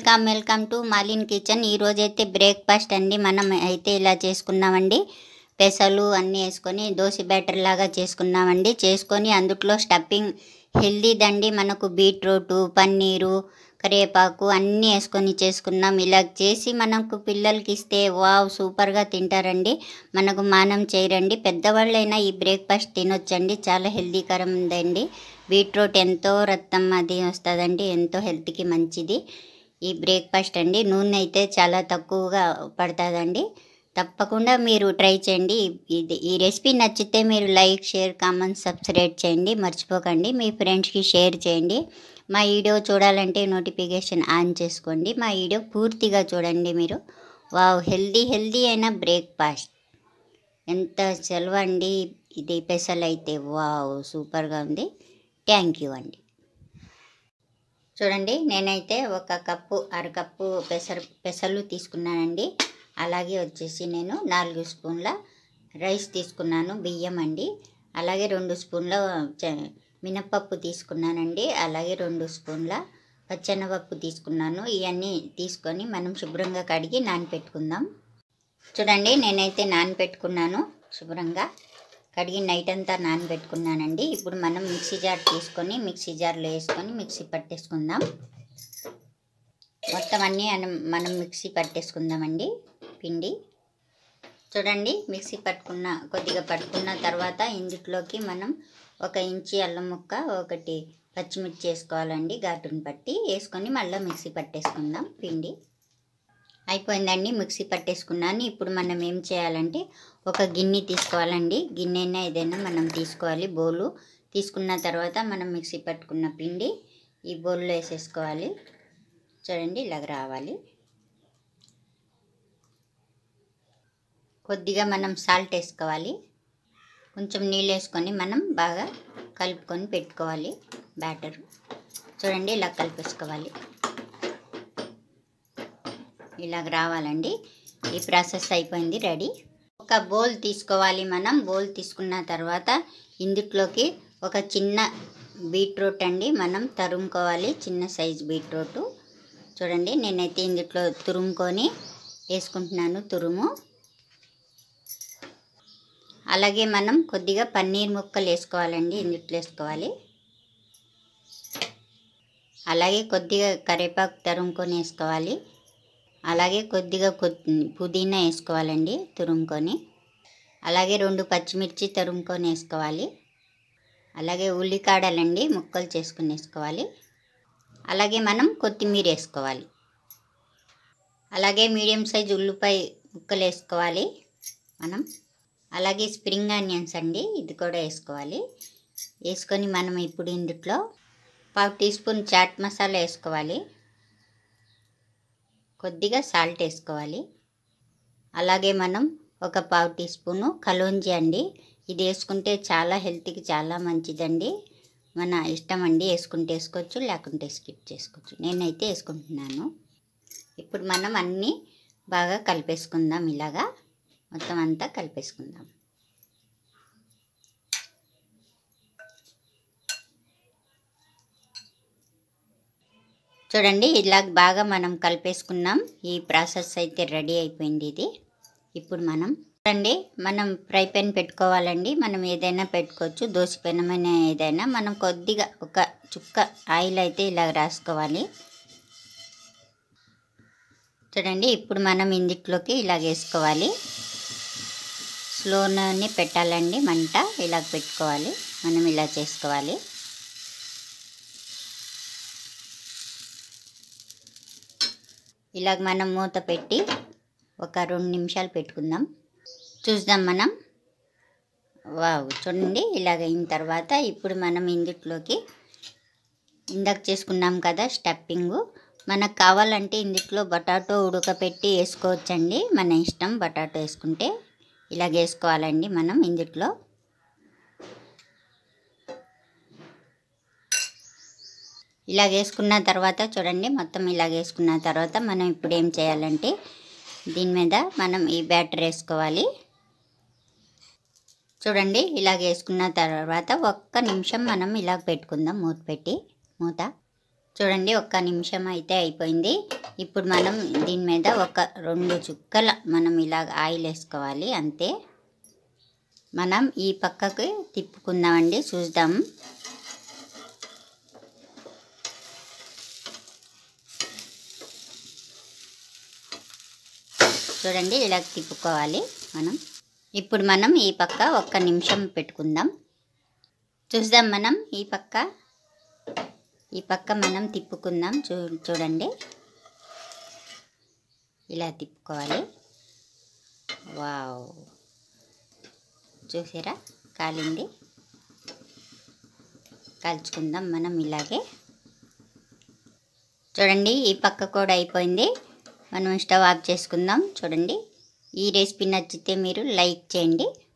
welcome welcome to Malin kitchen ఈ రోజు అయితే బ్రేక్ఫాస్ట్ అండి మనం అయితే ఇలా చేసుకున్నామండి పెసలు అన్నీ వేసుకొని దోశ బ్యాటర్ లాగా చేసుకున్నామండి చేసుకొని అందుట్లో స్టఫింగ్ హెల్దీదండి మనకు బీట్రూట్ పన్నీరు కరివేపాకు అన్నీ వేసుకొని చేసుకున్నాం ఇలా చేసి మనకు పిల్లలకి ఇస్తే వావ్ సూపర్గా తింటారండి మనకు మానం చేయరండి పెద్దవాళ్ళైనా ఈ బ్రేక్ఫాస్ట్ తినొచ్చండి చాలా హెల్దీకరం ఉందండి బీట్రూట్ ఎంతో రక్తం అది వస్తుందండి ఎంతో హెల్త్కి మంచిది ఈ బ్రేక్ఫాస్ట్ అండి నూనె అయితే చాలా తక్కువగా పడుతుందండి తప్పకుండా మీరు ట్రై చేయండి ఇది ఈ రెసిపీ నచ్చితే మీరు లైక్ షేర్ కామెంట్ సబ్స్క్రైబ్ చేయండి మర్చిపోకండి మీ ఫ్రెండ్స్కి షేర్ చేయండి మా వీడియో చూడాలంటే నోటిఫికేషన్ ఆన్ చేసుకోండి మా వీడియో పూర్తిగా చూడండి మీరు వావ్ హెల్దీ హెల్దీ అయిన బ్రేక్ఫాస్ట్ ఎంత సెలవు అండి ఇది పెసలు అయితే వావ్ సూపర్గా ఉంది థ్యాంక్ యూ అండి చూడండి నేనైతే ఒక కప్పు అరకప్పు పెసర పెసలు తీసుకున్నానండి అలాగే వచ్చేసి నేను నాలుగు స్పూన్ల రైస్ తీసుకున్నాను బియ్యం అండి అలాగే రెండు స్పూన్ల చ- మినప్పప్పు తీసుకున్నానండి అలాగే రెండు స్పూన్ల పచ్చెనపప్పు తీసుకున్నాను ఇవన్నీ తీసుకొని మనం శుభ్రంగా కడిగి నానపెట్టుకుందాం చూడండి నేనైతే నానబెట్టుకున్నాను శుభ్రంగా కడిగి నైట్ అంతా నానబెట్టుకున్నానండి ఇప్పుడు మనం మిక్సీ జార్ తీసుకొని మిక్సీ జార్లో వేసుకొని మిక్సీ పట్టేసుకుందాం మొత్తం అన్నీ అనం- మనం మిక్సీ పట్టేసుకుందామండి పిండి చూడండి మిక్సీ పట్టుకున్న కొద్దిగా పట్టుకున్న తర్వాత ఇందులోకి మనం ఒక ఇంచి అల్లం ముక్క ఒకటి పచ్చిమిర్చి వేసుకోవాలండి ఘాటుని పట్టి వేసుకొని మళ్ళీ మిక్సీ పట్టేసుకుందాం పిండి అయిపోయిందండి మిక్సీ పట్టేసుకున్నాను ఇప్పుడు మనం ఏం చేయాలంటే ఒక గిన్నె తీసుకోవాలండి గిన్నె అయినా ఏదైనా మనం తీసుకోవాలి బౌలు తీసుకున్న తర్వాత మనం మిక్సీ పట్టుకున్న పిండి ఈ బౌల్లో వేసేసుకోవాలి చూడండి ఇలాగ రావాలి కొద్దిగా మనం సాల్ట్ వేసుకోవాలి కొంచెం నీళ్ళు వేసుకొని మనం బాగా కలుపుకొని పెట్టుకోవాలి బ్యాటర్ చూడండి ఇలా కలిపేసుకోవాలి ఇలాగ రావాలండి ఈ ప్రాసెస్ అయిపోయింది రెడీ ఒక బౌల్ తీసుకోవాలి మనం బౌల్ తీసుకున్న తర్వాత ఇందులోకి ఒక చిన్న బీట్రూట్ అండి మనం తరుముకోవాలి చిన్న సైజ్ బీట్రూట్ చూడండి నేనైతే ఇందులో తురుముకొని వేసుకుంటున్నాను తురుము అలాగే మనం కొద్దిగా పన్నీర్ ముక్కలు వేసుకోవాలండి ఇందులో వేసుకోవాలి అలాగే కొద్దిగా కరివేపాకు తరుముకొని వేసుకోవాలి అలాగే కొద్దిగా కొత్- పుదీనా వేసుకోవాలండి తురుముకొని అలాగే రెండు పచ్చిమిర్చి తరుముకొని వేసుకోవాలి అలాగే ఉల్లికాడలండి ముక్కలు చేసుకుని వేసుకోవాలి అలాగే మనం కొత్తిమీర వేసుకోవాలి అలాగే మీడియం సైజ్ ఉల్లిపాయ ముక్కలు వేసుకోవాలి మనం అలాగే స్ప్రింగ్ ఆనియన్స్ అండి ఇది కూడా వేసుకోవాలి వేసుకొని మనం ఇప్పుడు ఇందులో పావు టీ స్పూన్ చాట్ మసాలా వేసుకోవాలి కొద్దిగా సాల్ట్ వేసుకోవాలి అలాగే మనం ఒక పావు టీ స్పూను కలోంజి అండి ఇది వేసుకుంటే చాలా హెల్త్కి చాలా మంచిదండి మన ఇష్టం అండి వేసుకుంటే వేసుకోవచ్చు లేకుంటే స్కిప్ చేసుకోవచ్చు నేనైతే వేసుకుంటున్నాను ఇప్పుడు మనం అన్నీ బాగా కలిపేసుకుందాం ఇలాగా మొత్తం అంతా కలిపేసుకుందాం చూడండి ఇలా బాగా మనం కలిపేసుకున్నాం ఈ ప్రాసెస్ అయితే రెడీ అయిపోయింది ఇది ఇప్పుడు మనం చూడండి మనం ఫ్రై పెన్ పెట్టుకోవాలండి మనం ఏదైనా పెట్టుకోవచ్చు దోశ పెనమైన ఏదైనా మనం కొద్దిగా ఒక చుక్క ఆయిల్ అయితే ఇలా రాసుకోవాలి చూడండి ఇప్పుడు మనం ఇందులోకి ఇలా వేసుకోవాలి స్లోనే పెట్టాలండి మంట ఇలా పెట్టుకోవాలి మనం ఇలా చేసుకోవాలి ఇలాగ మనం మూత పెట్టి ఒక రెండు నిమిషాలు పెట్టుకుందాం చూద్దాం మనం వావ్ చూడండి ఇలాగ అయిన తర్వాత ఇప్పుడు మనం ఇందులోకి ఇందాక చేసుకున్నాం కదా స్టఫింగ్ మనకు కావాలంటే ఇందులో బటాటో ఉడకపెట్టి వేసుకోవచ్చండి మన ఇష్టం బటాటో వేసుకుంటే ఇలాగ వేసుకోవాలండి మనం ఇందులో ఇలాగ వేసుకున్న తర్వాత చూడండి మొత్తం ఇలాగ వేసుకున్న తర్వాత మనం ఇప్పుడు ఏం చేయాలంటే దీని మీద మనం ఈ బ్యాటర్ వేసుకోవాలి చూడండి ఇలాగ వేసుకున్న తర్వాత ఒక్క నిమిషం మనం ఇలాగ పెట్టుకుందాం మూత పెట్టి మూత చూడండి ఒక్క నిమిషం అయితే అయిపోయింది ఇప్పుడు మనం దీని మీద ఒక రెండు చుక్కల మనం ఇలా ఆయిల్ వేసుకోవాలి అంతే మనం ఈ పక్కకి తిప్పుకుందామండి చూద్దాం చూడండి ఇలా తిప్పుకోవాలి మనం ఇప్పుడు మనం ఈ పక్క ఒక్క నిమిషం పెట్టుకుందాం చూద్దాం మనం ఈ పక్క ఈ పక్క మనం తిప్పుకుందాం చూ చూడండి ఇలా తిప్పుకోవాలి వావ్ చూసారా కాలింది కాల్చుకుందాం మనం ఇలాగే చూడండి ఈ పక్క కూడా అయిపోయింది మనం స్టవ్ ఆఫ్ చేసుకుందాం చూడండి ఈ రెసిపీ నచ్చితే మీరు లైక్ చేయండి